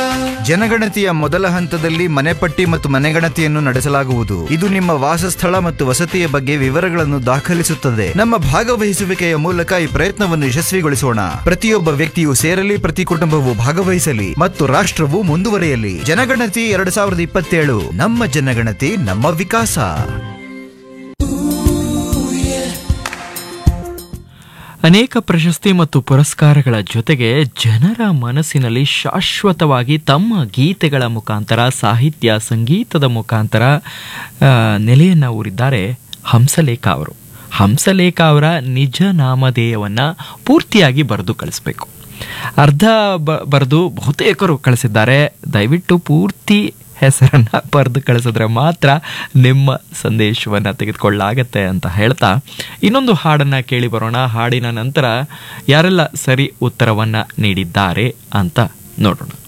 ಜನಗಣತಿಯ ಮೊದಲ ಹಂತದಲ್ಲಿ ಮನೆಪಟ್ಟಿ ಮತ್ತು ಮನೆಗಣತಿಯನ್ನು ನಡೆಸಲಾಗುವುದು ಇದು ನಿಮ್ಮ ವಾಸಸ್ಥಳ ಮತ್ತು ವಸತಿಯ ಬಗ್ಗೆ ವಿವರಗಳನ್ನು ದಾಖಲಿಸುತ್ತದೆ ನಮ್ಮ ಭಾಗವಹಿಸುವಿಕೆಯ ಮೂಲಕ ಈ ಪ್ರಯತ್ನವನ್ನು ಯಶಸ್ವಿಗೊಳಿಸೋಣ ಪ್ರತಿಯೊಬ್ಬ ವ್ಯಕ್ತಿಯು ಸೇರಲಿ ಪ್ರತಿ ಕುಟುಂಬವು ಭಾಗವಹಿಸಲಿ ಮತ್ತು ರಾಷ್ಟ್ರವು ಮುಂದುವರಿಯಲಿ ಜನಗಣತಿ ಎರಡ್ ಸಾವಿರದ ಇಪ್ಪತ್ತೇಳು ನಮ್ಮ ಜನಗಣತಿ ನಮ್ಮ ವಿಕಾಸ ಅನೇಕ ಪ್ರಶಸ್ತಿ ಮತ್ತು ಪುರಸ್ಕಾರಗಳ ಜೊತೆಗೆ ಜನರ ಮನಸ್ಸಿನಲ್ಲಿ ಶಾಶ್ವತವಾಗಿ ತಮ್ಮ ಗೀತೆಗಳ ಮುಖಾಂತರ ಸಾಹಿತ್ಯ ಸಂಗೀತದ ಮುಖಾಂತರ ಆ, ನೆಲೆಯನ್ನ ಊರಿದ್ದಾರೆ ಹಂಸಲೇಖ ಅವರು ಹಂಸಲೇಖ ಅವರ ನಿಜ ನಾಮಧೇಯವನ್ನ ಪೂರ್ತಿಯಾಗಿ ಬರೆದು ಕಳಿಸ್ಬೇಕು ಅರ್ಧ ಬ ಬರೆದು ಬಹುತೇಕರು ಕಳಿಸಿದ್ದಾರೆ ದಯವಿಟ್ಟು ಪೂರ್ತಿ ಹೆಸರನ್ನ ಬರೆದು ಕಳಿಸಿದ್ರೆ ಮಾತ್ರ ನಿಮ್ಮ ಸಂದೇಶವನ್ನು ತೆಗೆದುಕೊಳ್ಳಾಗತ್ತೆ ಅಂತ ಹೇಳ್ತಾ ಇನ್ನೊಂದು ಹಾಡನ್ನ ಕೇಳಿ ಬರೋಣ ಹಾಡಿನ ನಂತರ ಯಾರೆಲ್ಲ ಸರಿ ಉತ್ತರವನ್ನ ನೀಡಿದ್ದಾರೆ ಅಂತ ನೋಡೋಣ